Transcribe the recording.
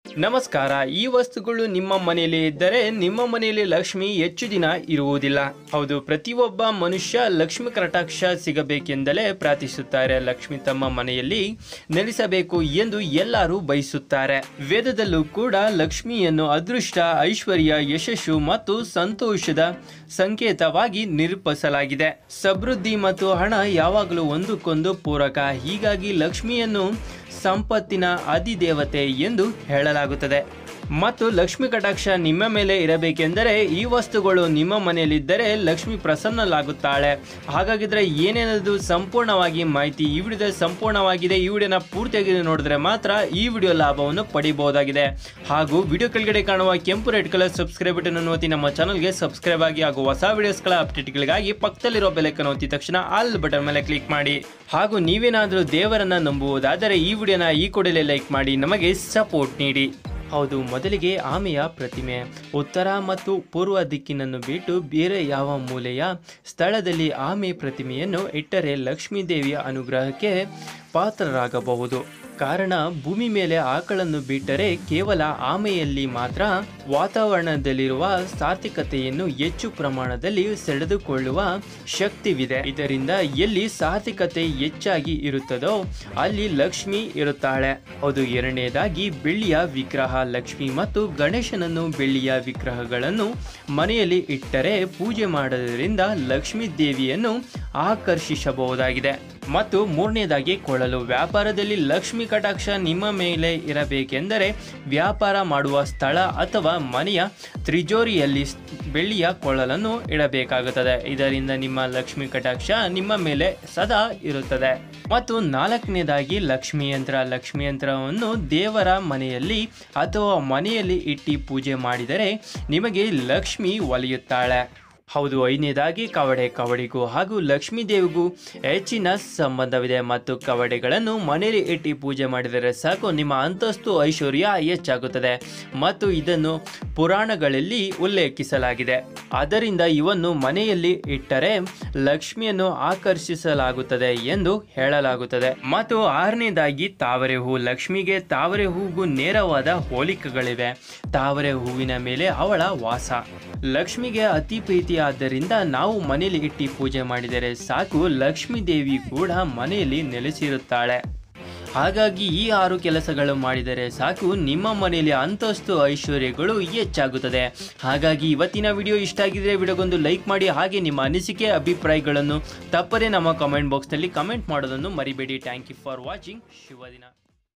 ನಮಸ್ಕಾರ ಈ ವಸ್ತುಗಳು ನಿಮ್ಮ ಮನೆಯಲ್ಲಿ ಇದ್ದರೆ ನಿಮ್ಮ ಮನೆಯಲ್ಲಿ ಲಕ್ಷ್ಮಿ ಹೆಚ್ಚು ದಿನ ಇರುವುದಿಲ್ಲ ಹೌದು ಪ್ರತಿಯೊಬ್ಬ ಮನುಷ್ಯ ಲಕ್ಷ್ಮಿ ಕಟಾಕ್ಷ ಸಿಗಬೇಕೆಂದಲೇ ಪ್ರಾರ್ಥಿಸುತ್ತಾರೆ ಲಕ್ಷ್ಮಿ ತಮ್ಮ ಮನೆಯಲ್ಲಿ ನೆಲೆಸಬೇಕು ಎಂದು ಎಲ್ಲರೂ ಬಯಸುತ್ತಾರೆ ವೇದದಲ್ಲೂ ಕೂಡ ಲಕ್ಷ್ಮಿಯನ್ನು ಅದೃಷ್ಟ ಐಶ್ವರ್ಯ ಯಶಸ್ಸು ಮತ್ತು ಸಂತೋಷದ ಸಂಕೇತವಾಗಿ ನಿರೂಪಿಸಲಾಗಿದೆ ಸಮೃದ್ಧಿ ಮತ್ತು ಹಣ ಯಾವಾಗಲೂ ಒಂದಕ್ಕೊಂದು ಪೂರಕ ಹೀಗಾಗಿ ಲಕ್ಷ್ಮಿಯನ್ನು ಸಂಪತ್ತಿನ ಅಧಿದೇವತೆ ಎಂದು ಹೇಳಲಾಗುತ್ತದೆ ಮತ್ತು ಲಕ್ಷ್ಮಿ ಕಟಾಕ್ಷ ನಿಮ್ಮ ಮೇಲೆ ಇರಬೇಕೆಂದರೆ ಈ ವಸ್ತುಗಳು ನಿಮ್ಮ ಮನೆಯಲ್ಲಿದ್ದರೆ ಲಕ್ಷ್ಮಿ ಪ್ರಸನ್ನಲಾಗುತ್ತಾಳೆ ಹಾಗಾಗಿದ್ರೆ ಏನೇನದು ಸಂಪೂರ್ಣವಾಗಿ ಮಾಹಿತಿ ಈ ವಿಡಿಯೋದ ಸಂಪೂರ್ಣವಾಗಿದೆ ಈ ವಿಡಿಯೋನ ಪೂರ್ತಿಯಾಗಿ ನೋಡಿದ್ರೆ ಮಾತ್ರ ಈ ವಿಡಿಯೋ ಲಾಭವನ್ನು ಪಡಿಬಹುದಾಗಿದೆ ಹಾಗೂ ವಿಡಿಯೋ ಕೆಳಗಡೆ ಕಾಣುವ ಕೆಂಪು ರೆಡ್ ಕಲರ್ ಸಬ್ಸ್ಕ್ರೈಬ್ ಬಟನ್ ಅನ್ನು ಒತ್ತಿ ನಮ್ಮ ಚಾನಲ್ಗೆ ಸಬ್ಸ್ಕ್ರೈಬ್ ಆಗಿ ಹಾಗೂ ಹೊಸ ವಿಡಿಯೋಸ್ಗಳ ಅಪ್ಡೇಟ್ಗಳಿಗಾಗಿ ಪಕ್ಕದಲ್ಲಿರೋ ಬೆಲೆಕನ್ನು ಒತ್ತಿ ತಕ್ಷಣ ಆಲ್ ಬಟನ್ ಮೇಲೆ ಕ್ಲಿಕ್ ಮಾಡಿ ಹಾಗೂ ನೀವೇನಾದರೂ ದೇವರನ್ನ ನಂಬುವುದಾದರೆ ಈ ವಿಡಿಯೋನ ಈ ಕೂಡಲೇ ಲೈಕ್ ಮಾಡಿ ನಮಗೆ ಸಪೋರ್ಟ್ ನೀಡಿ ಹೌದು ಮೊದಲಿಗೆ ಆಮೆಯ ಪ್ರತಿಮೆ ಉತ್ತರ ಮತ್ತು ಪೂರ್ವ ದಿಕ್ಕಿನನ್ನು ಬಿಟ್ಟು ಬೇರೆ ಯಾವ ಮೂಲೆಯ ಸ್ಥಳದಲ್ಲಿ ಆಮೆ ಪ್ರತಿಮೆಯನ್ನು ಇಟ್ಟರೆ ಲಕ್ಷ್ಮೀ ದೇವಿಯ ಅನುಗ್ರಹಕ್ಕೆ ಪಾತ್ರರಾಗಬಹುದು ಕಾರಣ ಭೂಮಿ ಮೇಲೆ ಆಕಳನ್ನು ಬಿಟ್ಟರೆ ಕೇವಲ ಆಮೆಯಲ್ಲಿ ಮಾತ್ರ ವಾತಾವರಣದಲ್ಲಿರುವ ಸಾತ್ವಿಕತೆಯನ್ನು ಹೆಚ್ಚು ಪ್ರಮಾಣದಲ್ಲಿ ಸೆಳೆದುಕೊಳ್ಳುವ ಶಕ್ತಿವಿದೆ ಇದರಿಂದ ಎಲ್ಲಿ ಸಾತ್ವಿಕತೆ ಹೆಚ್ಚಾಗಿ ಇರುತ್ತದೋ ಅಲ್ಲಿ ಲಕ್ಷ್ಮಿ ಇರುತ್ತಾಳೆ ಹೌದು ಎರಡನೇದಾಗಿ ಬೆಳ್ಳಿಯ ವಿಗ್ರಹ ಲಕ್ಷ್ಮಿ ಮತ್ತು ಗಣೇಶನನ್ನು ಬೆಳ್ಳಿಯ ವಿಗ್ರಹಗಳನ್ನು ಮನೆಯಲ್ಲಿ ಇಟ್ಟರೆ ಪೂಜೆ ಮಾಡೋದ್ರಿಂದ ಲಕ್ಷ್ಮೀ ದೇವಿಯನ್ನು ಆಕರ್ಷಿಸಬಹುದಾಗಿದೆ ಮತ್ತು ಮೂರನೇದಾಗಿ ಕೊಳಲು ವ್ಯಾಪಾರದಲ್ಲಿ ಲಕ್ಷ್ಮಿ ಕಟಾಕ್ಷ ನಿಮ್ಮ ಮೇಲೆ ಇರಬೇಕೆಂದರೆ ವ್ಯಾಪಾರ ಮಾಡುವ ಸ್ಥಳ ಅಥವಾ ಮನೆಯ ತ್ರಿಜೋರಿಯಲ್ಲಿ ಸ್- ಬೆಳ್ಳಿಯ ಕೊಳಲನ್ನು ಇಡಬೇಕಾಗುತ್ತದೆ ಇದರಿಂದ ನಿಮ್ಮ ಲಕ್ಷ್ಮಿ ಕಟಾಕ್ಷ ನಿಮ್ಮ ಮೇಲೆ ಸದಾ ಇರುತ್ತದೆ ಮತ್ತು ನಾಲ್ಕನೇದಾಗಿ ಲಕ್ಷ್ಮಿ ಯಂತ್ರ ಲಕ್ಷ್ಮಿ ಯಂತ್ರವನ್ನು ದೇವರ ಮನೆಯಲ್ಲಿ ಅಥವಾ ಮನೆಯಲ್ಲಿ ಇಟ್ಟು ಪೂಜೆ ಮಾಡಿದರೆ ನಿಮಗೆ ಲಕ್ಷ್ಮಿ ಒಲಿಯುತ್ತಾಳೆ ಹೌದು ಐದನೇದಾಗಿ ಕವಡೆ ಕವಡೆಗೂ ಹಾಗೂ ಲಕ್ಷ್ಮೀ ದೇವಿಗೂ ಹೆಚ್ಚಿನ ಸಂಬಂಧವಿದೆ ಮತ್ತು ಕವಡೆಗಳನ್ನು ಮನೆಯಲ್ಲಿ ಇಟ್ಟು ಪೂಜೆ ಮಾಡಿದರೆ ಸಾಕು ನಿಮ್ಮ ಅಂತಸ್ತು ಐಶ್ವರ್ಯ ಹೆಚ್ಚಾಗುತ್ತದೆ ಮತ್ತು ಇದನ್ನು ಪುರಾಣಗಳಲ್ಲಿ ಉಲ್ಲೇಖಿಸಲಾಗಿದೆ ಆದ್ದರಿಂದ ಇವನ್ನು ಮನೆಯಲ್ಲಿ ಇಟ್ಟರೆ ಲಕ್ಷ್ಮಿಯನ್ನು ಆಕರ್ಷಿಸಲಾಗುತ್ತದೆ ಎಂದು ಹೇಳಲಾಗುತ್ತದೆ ಮತ್ತು ಆರನೇದಾಗಿ ತಾವರೆ ಹೂ ಲಕ್ಷ್ಮಿಗೆ ತಾವರೆ ಹೂಗೂ ನೇರವಾದ ಹೋಲಿಕೆಗಳಿವೆ ತಾವರೆ ಹೂವಿನ ಮೇಲೆ ಅವಳ ವಾಸ ಲಕ್ಷ್ಮಿಗೆ ಅತಿ ಪ್ರೀತಿಯಾದ್ದರಿಂದ ನಾವು ಮನೆಯಲ್ಲಿ ಇಟ್ಟು ಪೂಜೆ ಮಾಡಿದರೆ ಸಾಕು ಲಕ್ಷ್ಮೀ ದೇವಿ ಕೂಡ ಮನೆಯಲ್ಲಿ ನೆಲೆಸಿರುತ್ತಾಳೆ ಹಾಗಾಗಿ ಈ ಆರು ಕೆಲಸಗಳು ಮಾಡಿದರೆ ಸಾಕು ನಿಮ್ಮ ಮನೆಯಲ್ಲಿ ಅಂತಸ್ತು ಐಶ್ವರ್ಯಗಳು ಹೆಚ್ಚಾಗುತ್ತದೆ ಹಾಗಾಗಿ ಇವತ್ತಿನ ವಿಡಿಯೋ ಇಷ್ಟ ಆಗಿದ್ರೆ ವಿಡಿಯೋಗೊಂದು ಲೈಕ್ ಮಾಡಿ ಹಾಗೆ ನಿಮ್ಮ ಅನಿಸಿಕೆ ಅಭಿಪ್ರಾಯಗಳನ್ನು ತಪ್ಪದೇ ನಮ್ಮ ಕಮೆಂಟ್ ಬಾಕ್ಸ್ನಲ್ಲಿ ಕಮೆಂಟ್ ಮಾಡೋದನ್ನು ಮರಿಬೇಡಿ ಥ್ಯಾಂಕ್ ಯು ಫಾರ್ ವಾಚಿಂಗ್ ಶುಭ ದಿನ